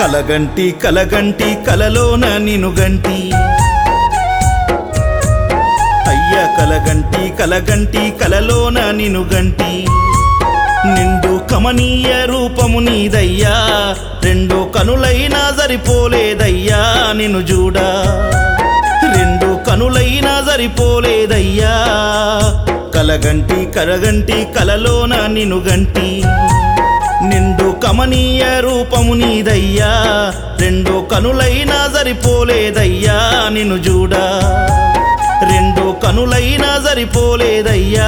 కలగంటి కలగంటి కలలోన నిను గంటి అయ్య కలగంటి కలగంటి కలలోన నిను గంటి నిండు కమనీయ రూపము నీదయ్యా రెండు కనులైనా సరిపోలేదయ్యా నిన్ను చూడా రెండు కనులైనా సరిపోలేదయ్యా కలగంటి కలగంటి కలలోన నిను గంటి నిండు కమనీయ రూపము నీదయ్యా రెండు కనులైనా సరిపోలేదయ్యా నిన్ను చూడా రెండు కనులైనా సరిపోలేదయ్యా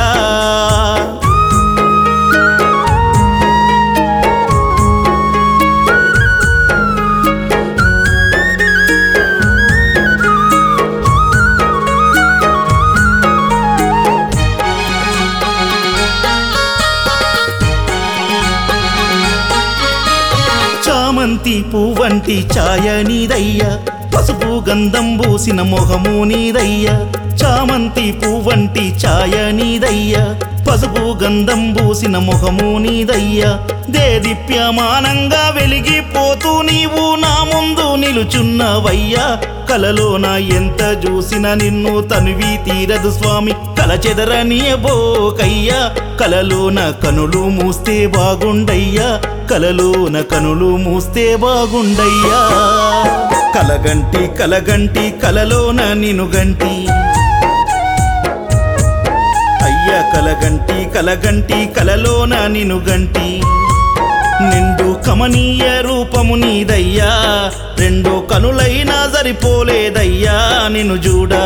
చామంతి పువ్వంటి ఛాయ నీదయ్యా పసుపు గంధం పూసిన మొహము నీదయ్యా చామంతి పువ్వంటి ఛాయ నీదయ్యా పసుపు గంధం పూసిన మొహము నీదయ్యా దేదీప్యమానంగా వెలిగిపోతూ నీవు నా ముందు నిలుచున్నవయ్యా కలలోన ఎంత చూసిన నిన్ను తనివి తీరదు స్వామి కల చెదరనీయబోకయ్యా కలలోన కనులు మూస్తే బాగుండయ్యా కలలోన కనులు మూస్తే బాగుండయ్యా కలగంటి కలగంటి కలలోన నిను గంటి అయ్యా కలగంటి కలగంటి కలలోన నిను గంటి నిండు కమనీయ రూపము నీదయ్యా రెండు కనులైనా సరిపోలేదయ్యా నిన్ను చూడా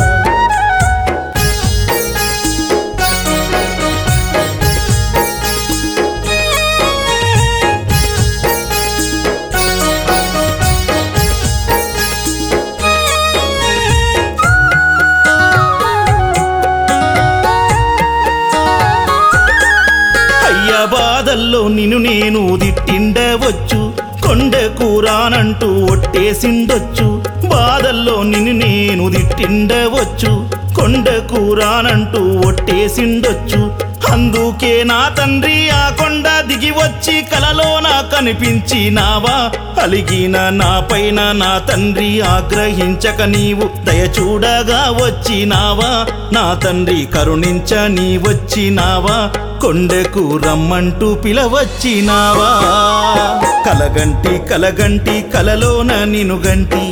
అయ్య బాధల్లో నిన్ను నేను దిట్టిండవచ్చు కొండ కూరానంటూ ఒట్టేసిండొచ్చు బాధల్లో నిన్ను నేను దిట్టిండవచ్చు కొండ కూరానంటూ ఒట్టేసిండొచ్చు అందుకే నా తండ్రి ఆ కొండ దిగి వచ్చి కలలో నా కనిపించినావా అలిగిన నా పైన నా తండ్రి ఆగ్రహించక నీవు దయ చూడగా వచ్చినావా నా తండ్రి కరుణించ నీ వచ్చినావా కొండకు రమ్మంటూ పిలవచ్చినావా కలగంటి కలగంటి కలలోన నిను గంటి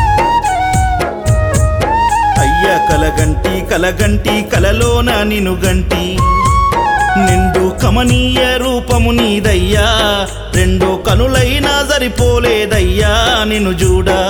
అయ్యా కలగంటి కలగంటి కలలోన నిను గంటి నిండు కమనీయ రూపము నీదయ్యా రెండు కనులైనా సరిపోలేదయ్యా నిన్ను చూడా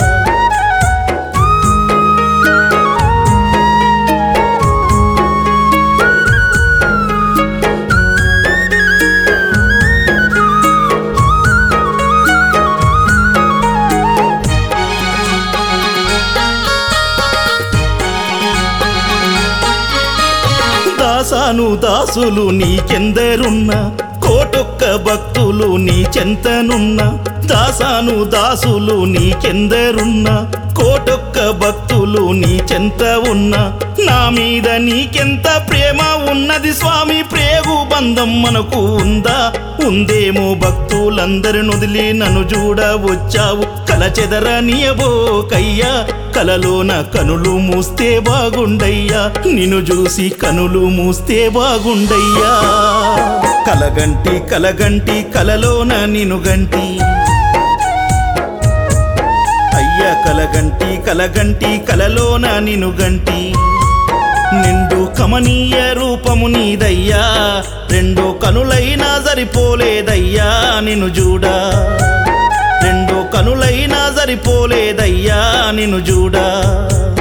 దాసాను దాసులు నీకెందరున్నా కోటొక్క భక్తులు నీ చెంతనున్నా దాసాను దాసులు నీకెందరున్నా కోటొక్క భక్తులు నీ చెంత ఉన్నా నా మీద నీకెంత ప్రేమ ఉన్నది స్వామి ప్రేగు బంధం మనకు ఉందా ఉందేమో భక్తులందరి నొదిలి నన్ను చూడ వచ్చావు కల చెదరనియబోకయ్యా కలలోన కనులు మూస్తే బాగుండయ్యా నిన్ను చూసి కనులు మూస్తే బాగుండయ్యా కలగంటి కలగంటి కలలోన నిను గంటి అయ్యా కలగంటి కలగంటి కలలోన నిను గంటి నిండు కమనీయ రూపము నీదయ్యా రెండు కనులైనా సరిపోలేదయ్యా నిన్ను చూడా రెండు కనులైనా సరిపోలేదయ్యా నిన్ను చూడా